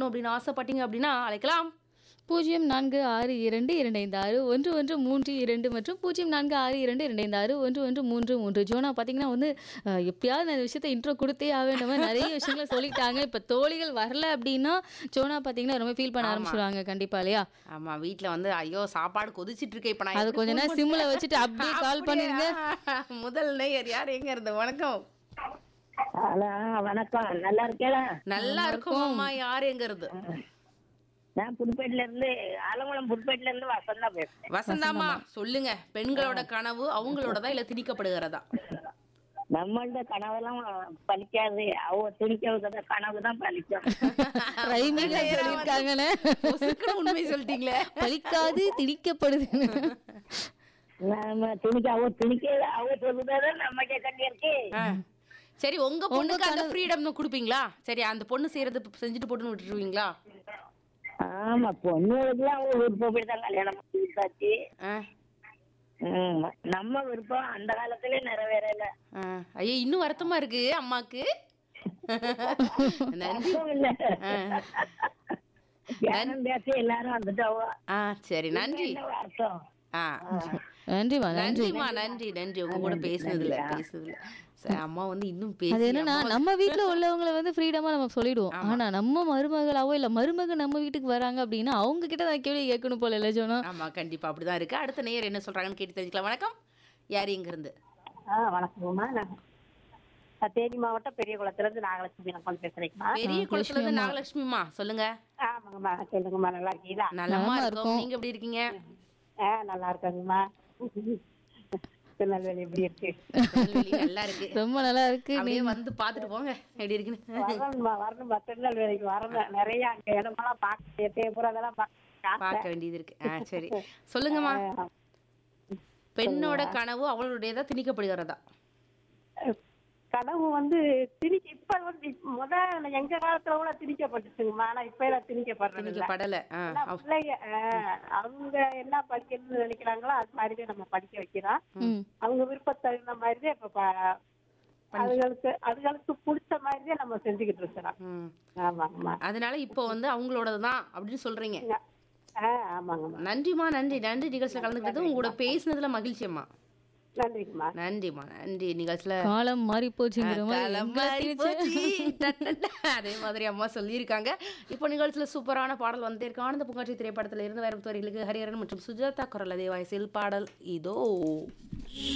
கலந்துக்கணும் அப்படின்னு ஆசைப்பட்டீங்க அப்படின்னா அழைக்கலாம் பூஜ்ஜியம் நான்கு ஆறு இரண்டு இரண்டு ஐந்து ஆறு ஒன்று ஒன்று மூன்று இரண்டு மற்றும் பூஜ்ஜியம் நான்கு ஆறு இரண்டு இரண்டு ஐந்து ஆறு ஒன்று ஒன்று மூன்று மூன்று ஜோனா பார்த்தீங்கன்னா வந்து அஹ், எப்படியாவது நான் இந்த விஷயத்த இன்ட்ரோ கொடுத்தே ஆவேன் மாதிரி நிறைய விஷயங்களை சொல்லிட்டாங்க இப்போ தோழிகள் வரல அப்படின்னா ஜோனா பார்த்தீங்கன்னா ரொம்ப ஃபீல் பண்ண ஆரம்பிச்சிடுவாங்க கண்டிப்பா இல்லையா ஆமா வீட்ல வந்து ஐயோ சாப்பாடு கொதிச்சிட்டு இருக்கேன் இப்ப நான் அது எப்படி கொஞ்ச phone நேரம் பண்ண- சிம்ல வச்சுட்டு அப்படியே கால் பண்ணிருங்க அப்படியா? முதல் நேயர் யார் எங்க இருந்து வணக்கம் ஹலோ வணக்கம் நல்லா இருக்கேளா நல்லா இருக்கும் அம்மா யார் எங்க இருந்து நான் புதுப்பேட்டில இருந்து ஆலங்குளம் புதுப்பேட்டில இருந்து வசந்தா பேசுறேன் வசந்தாமா சொல்லுங்க பெண்களோட கனவு அவங்களோடதா இல்ல திணிக்கப்படுகிறதா நம்மள்ட கனவெல்லாம் பலிக்காது அவ துணிக்க கனவு தான் பலிக்கும் ரைமிங்க சொல்லியிருக்காங்கன்னு பொசுக்குன்னு உண்மை சொல்லிட்டீங்களே பலிக்காது திணிக்கப்படுதுன்னு நம்ம துணிக்க அவ துணிக்க அவ சொல்லுதான் நமக்கே கண்டி இருக்கு ஆ. சரி உங்க பொண்ணுக்கு அந்த ஃப்ரீடம் கொடுப்பீங்களா சரி அந்த பொண்ணு செய்யறது செஞ்சுட்டு போட்டுன்னு விட்டுருவீங்களா ஆமா பொண்ணுகளுக்குலாம் அவ விருப்பப்படி தான் கல்யாணம் பண்ணி வச்சாச்சு ஆ. ம், நம்ம விருப்பம் அந்த காலத்திலே நிறைவேறல ஆ. ஐயோ இன்னும் வருத்தமா இருக்கு அம்மாக்கு நன்றி அர்த்தம் இல்ல ஆ. தியானம் பேசி எல்லாரும் வந்துட்டாவோ ஆ சரி நன்றி என்ன அர்த்தம் ஆ நன்றிமா நன்றி நன்றிம்மா நன்றி நன்றி உங்க கூட பேசுனதுல பேசுனதுல சரி, அம்மா வந்து இன்னும் அது பேசி என்னன்னா நம்ம வீட்ல உள்ளவங்கள வந்து ஃப்ரீடமா நம்ம சொல்லிடுவோம் ஆனா நம்ம மருமகளாவோ இல்ல மருமக நம்ம வீட்டுக்கு வராங்க அப்படின்னா அவங்க கிட்ட தான் கேள்வி கேட்கணும் போல இல்ல ஜோனா ஆமா கண்டிப்பா அப்படிதான் இருக்கு அடுத்த நேயர் என்ன சொல்றாங்கன்னு கேட்டு தெரிஞ்சுக்கலாம் வணக்கம் யார் எங்க இருந்து ஆ வணக்கம்மா நான் நான் தேனி மாவட்டம் பெரிய குளத்துல இருந்து நாகலட்சுமி நான் கொண்டு பேசுறேங்கம்மா பெரிய குளத்துல இருந்து நாகலட்சுமிமா சொல்லுங்க ஆமாங்கம்மா சொல்லுங்கம்மா நல்லா இருக்கீங்களா நலமா இருக்கும் நீங்க எப்படி இருக்கீங்க ஆ நல்லா இருக்காங்கம்மா திருநெல்வேலி எப்படி இருக்கு திருநெல்வேலி நல்லா இருக்கு ரொம்ப நல்லா இருக்கு அப்படியே வந்து பாத்துட்டு போங்க எப்படி இருக்குன்னு வரணும்மா வரணும்மா திருநெல்வேலிக்கு வரணும் நிறைய அங்க இடமெல்லாம் பார்க்க தேவைப்புற அதெல்லாம் பார்க்க பார்க்க வேண்டியது இருக்கு ஆ சரி சொல்லுங்கம்மா பெண்ணோட கனவு அவளுடையதா திணிக்கப்படுகிறதா கனவு வந்து திணிக்க இப்ப வந்து இப்ப முத எங்க காலத்துல கூட திணிக்கப்பட்டுச்சுங்கம்மா ஆனா இப்ப எல்லாம் திணிக்கப்படுறது இல்ல. திணிக்கப்படல ஆ ஆனா பிள்ளைங்க ஆ, அவங்க என்ன படிக்கணும்னு நினைக்கிறாங்களோ அது மாதிரிதான் நம்ம படிக்க வைக்கிறோம் ம். அவங்க விருப்பத்துக்கு தகுந்த மாதிரிதான் இப்ப ப- அதுகளுக்கு அதுகளுக்கு பிடிச்ச மாதிரிதான் நம்ம செஞ்சுக்கிட்டு இருக்கிறோம் ம். ஆமாங்கம்மா அதனால இப்போ வந்து அவங்களோடதுதான் அப்படின்னு சொல்றீங்க ஆ ஆமாங்கம்மா நன்றிம்மா நன்றி நன்றி நிகழ்ச்சியில் கலந்துக்கிட்டது உங்களோட பேசுனதுல மகிழ்ச்சியம்மா நன்றிங்கம்மா நன்றிம்மா நன்றி நிகழ்ச்சியில காலம் மாறி போச்சுங்கிற மாதிரி காலம் எங்களை மாறி திணிச்சு- போச்சு. டட்டட்ட. அதே மாதிரி அம்மா சொல்லியிருக்காங்க இப்போ நிகழ்ச்சியில சூப்பரான பாடல் வந்தே இருக்கு ஆனந்த பூங்காட்சி திரைப்படத்துல இருந்து வைரமுத்துவர்களுக்கு ஹரிஹரன் மற்றும் சுஜாதா குரல் அதே வயசில் பாடல் இதோ